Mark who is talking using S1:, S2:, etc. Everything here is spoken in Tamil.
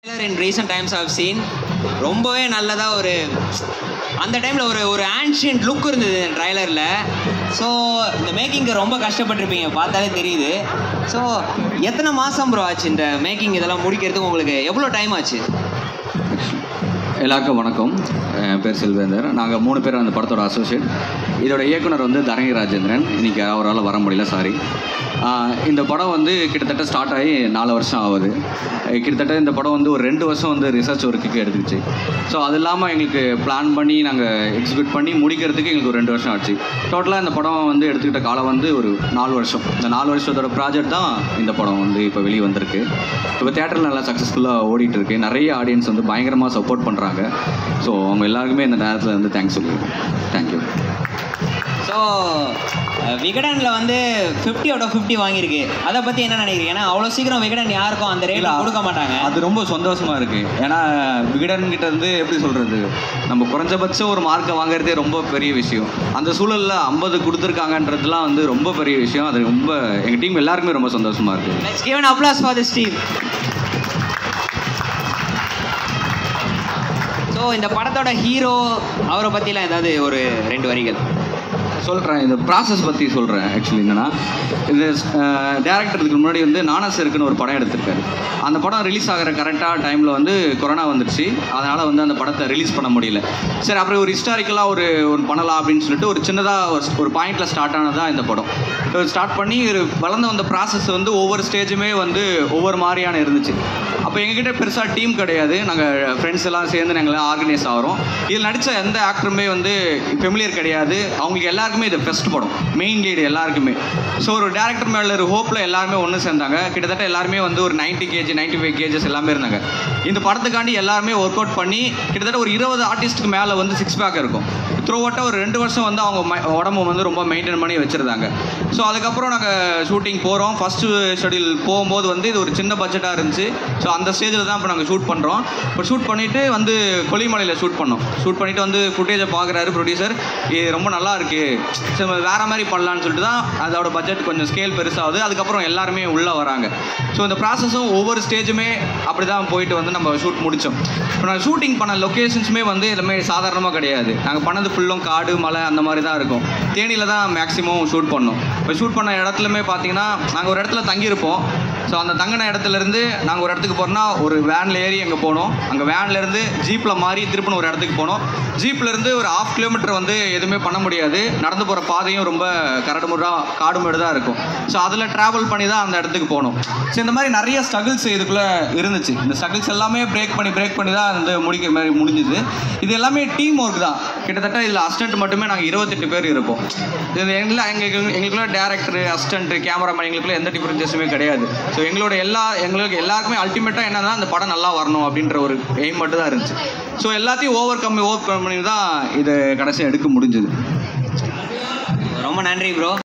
S1: இன் ரீசெண்ட் டைம்ஸ் I've seen ரொம்பவே நல்லதாக ஒரு அந்த டைமில் ஒரு ஒரு ஆன்ஷியன்ட் லுக் இருந்தது ட்ரைலரில் ஸோ இந்த மேக்கிங்க்கு ரொம்ப கஷ்டப்பட்டிருப்பீங்க பார்த்தாலே தெரியுது ஸோ எத்தனை மாதம் ப்ரோ ஆச்சு இந்த மேக்கிங் இதெல்லாம் முடிக்கிறதுக்கு உங்களுக்கு எவ்வளோ டைம் ஆச்சு
S2: எல்லாருக்கும் வணக்கம் என் பேர் செல்வேந்தர் நாங்கள் மூணு பேர் அந்த படத்தோட அசோசியேட் இதோட இயக்குனர் வந்து தரணி ராஜேந்திரன் இன்னைக்கு அவரால் வர முடியல சாரி இந்த படம் வந்து கிட்டத்தட்ட ஸ்டார்ட் ஆகி நாலு வருஷம் ஆகுது அஹ் கிட்டத்தட்ட இந்த படம் வந்து ஒரு ரெண்டு வருஷம் வந்து ரிசர்ச் ஒர்க்குக்கு எடுத்துக்கிச்சு ஸோ அது இல்லாமல் எங்களுக்கு பிளான் பண்ணி நாங்கள் எக்ஸிக்யூட் பண்ணி முடிக்கிறதுக்கு எங்களுக்கு ஒரு ரெண்டு வருஷம் ஆச்சு டோட்டலாக இந்த படம் வந்து எடுத்துக்கிட்ட காலம் வந்து ஒரு நாலு வருஷம் இந்த நாலு வருஷத்தோட ப்ராஜெக்ட் தான் இந்த படம் வந்து இப்போ வெளியே வந்திருக்கு இப்போ தேட்டரில் நல்லா சக்ஸஸ்ஃபுல்லாக ஓடிட்டு இருக்கு நிறைய ஆடியன்ஸ் வந்து பயங்கரமாக சப்போர்ட் பண்ணுறாங்க ஸோ அவங்க எல்லாருக்குமே இந்த நேரத்தில் வந்து தேங்க்ஸ் சொல்லிடுறேன் தேங்க்யூ
S1: ஸோ விகடனில் வந்து ஃபிஃப்டி அவுட் ஆஃப் ஃபிஃப்டி வாங்கியிருக்கு அதை பற்றி என்ன நினைக்கிறீங்க ஏன்னா அவ்வளோ சீக்கிரம் விகடன் யாருக்கும் அந்த ரேட் கொடுக்க மாட்டாங்க
S2: அது ரொம்ப சந்தோஷமா இருக்கு ஏன்னா விகடன் கிட்ட இருந்து எப்படி சொல்றது நம்ம குறைஞ்சபட்சம் ஒரு மார்க்கை வாங்குறதே ரொம்ப பெரிய விஷயம் அந்த சூழல்ல ஐம்பது கொடுத்துருக்காங்கன்றதுலாம் வந்து ரொம்ப பெரிய விஷயம் அது ரொம்ப எங்க டீம் எல்லாருக்குமே ரொம்ப சந்தோஷமா இருக்கு
S1: let's give an applause for this team so இந்த படத்தோட ஹீரோ அவரை பற்றிலாம் ஏதாவது ஒரு ரெண்டு வரிகள்
S2: சொல்கிறேன் இந்த ப்ராசஸ் பற்றி சொல்கிறேன் ஆக்சுவலி என்னன்னா இது டேரக்டருக்கு முன்னாடி வந்து நானஸ் இருக்குன்னு ஒரு படம் எடுத்திருக்காரு அந்த படம் ரிலீஸ் ஆகிற கரெக்டாக டைமில் வந்து கொரோனா வந்துடுச்சு அதனால் வந்து அந்த படத்தை ரிலீஸ் பண்ண முடியல சரி அப்புறம் ஒரு ஹிஸ்டாரிக்கலாக ஒரு ஒரு பண்ணலாம் அப்படின்னு சொல்லிட்டு ஒரு சின்னதாக ஒரு ஒரு பாயிண்டில் ஸ்டார்ட் ஆனது தான் இந்த படம் ஸ்டார்ட் பண்ணி ஒரு வளர்ந்து வந்த ப்ராசஸ் வந்து ஒவ்வொரு ஸ்டேஜுமே வந்து ஒவ்வொரு மாதிரியான இருந்துச்சு அப்போ எங்ககிட்ட பெருசாக டீம் கிடையாது நாங்கள் ஃப்ரெண்ட்ஸ் எல்லாம் சேர்ந்து நாங்கள் ஆர்கனைஸ் ஆகிறோம் இதில் நடித்த எந்த ஆக்டருமே வந்து ஃபெமிலியர் கிடையாது அவங்களுக்கு எல்லாருக்குமே இது ஃபஸ்ட் படம் மெயின் லீடு எல்லாருக்குமே ஸோ ஒரு டேரக்டர் மேலே ஒரு ஹோப்பில் எல்லாருமே ஒன்று சேர்ந்தாங்க கிட்டத்தட்ட எல்லாருமே வந்து ஒரு 90 கேஜி 95 ஃபைவ் கேஜஸ் எல்லாமே இருந்தாங்க இந்த படத்துக்காண்டி எல்லாருமே ஒர்க் அவுட் பண்ணி கிட்டத்தட்ட ஒரு இருபது ஆர்டிஸ்ட்டுக்கு மேலே வந்து சிக்ஸ் பேக் இருக்கும் த்ரூ அவுட்டாக ஒரு ரெண்டு வருஷம் வந்து அவங்க ம- உடம்பு வந்து ரொம்ப மெயின்டைன் பண்ணி வச்சுருந்தாங்க ஸோ அதுக்கப்புறம் நாங்கள் ஷூட்டிங் போகிறோம் ஃபஸ்ட்டு ஷெடியூல் போகும்போது வந்து இது ஒரு சின்ன பட்ஜெட்டாக இருந்துச்சு ஸோ அந்த ஸ்டேஜில் தான் இப்போ நாங்கள் ஷூட் பண்ணுறோம் இப்போ ஷூட் பண்ணிவிட்டு வந்து கொல்லிமலையில் ஷூட் பண்ணோம் ஷூட் பண்ணிவிட்டு வந்து ஃபுட்டேஜை பார்க்குறாரு ப்ரொடியூசர் இது ரொம்ப நல்லா இருக்குது சரி வேறு மாதிரி பண்ணலான்னு சொல்லிட்டு தான் அதோட பட்ஜெட் கொஞ்சம் ஸ்கேல் பெருசாகுது அதுக்கப்புறம் எல்லாருமே உள்ளே வராங்க ஸோ இந்த ப்ராசஸும் ஒவ்வொரு ஸ்டேஜுமே அப்படி தான் போயிட்டு வந்து நம்ம ஷூட் முடித்தோம் இப்போ நான் ஷூட்டிங் பண்ண லொக்கேஷன்ஸுமே வந்து எல்லாமே சாதாரணமாக கிடையாது நாங்கள் பண்ணது ஃபுல்லும் காடு மலை அந்த மாதிரி தான் இருக்கும் தேனியில் தான் மேக்ஸிமம் ஷூட் பண்ணோம் இப்போ ஷூட் பண்ண இடத்துலையுமே பார்த்தீங்கன்னா நாங்கள் ஒரு இடத்துல தங்கியிருப்போம் ஸோ அந்த தங்கின இடத்துலேருந்து நாங்கள் ஒரு இடத்துக்கு போகிறோம்னா ஒரு வேனில் ஏறி அங்கே போனோம் அங்கே வேன்லேருந்து ஜீப்பில் மாறி திருப்பின ஒரு இடத்துக்கு போனோம் ஜீப்லேருந்து ஒரு ஆஃப் கிலோமீட்டர் வந்து எதுவுமே பண்ண முடியாது நடந்து போகிற பாதையும் ரொம்ப கரடுமுறாக காடுமேடு தான் இருக்கும் ஸோ அதில் ட்ராவல் பண்ணி தான் அந்த இடத்துக்கு போனோம் ஸோ இந்த மாதிரி நிறைய ஸ்ட்ரகிள்ஸ் இதுக்குள்ளே இருந்துச்சு இந்த ஸ்ட்ரகிள்ஸ் எல்லாமே பிரேக் பண்ணி பிரேக் பண்ணி தான் வந்து முடிக்கிற மாதிரி முடிஞ்சுது இது எல்லாமே டீம் ஒர்க் தான் கிட்டத்தட்ட இதில் அசிஸ்டன்ட் மட்டுமே நாங்கள் இருபத்தெட்டு பேர் இருப்போம் இது எங்களை எங்களுக்கு எங்களுக்குள்ள டேரக்டர் அசிஸ்டன்ட் கேமராமேன் எங்களுக்குள்ள எந்த டிஃபரன்சஸுமே கிடையாது ஸோ எங்களோட எல்லா எங்களுக்கு எல்லாருக்குமே அல்டிமேட்டாக என்னன்னா அந்த படம் நல்லா வரணும் அப்படின்ற ஒரு எய்ம் மட்டும் தான் இருந்துச்சு ஸோ எல்லாத்தையும் ஓவர் கம் ஓவர் கம் பண்ணி தான் இதை கடைசியாக எடுக்க முடிஞ்சது
S1: ரொம்ப நன்றி ப்ரோ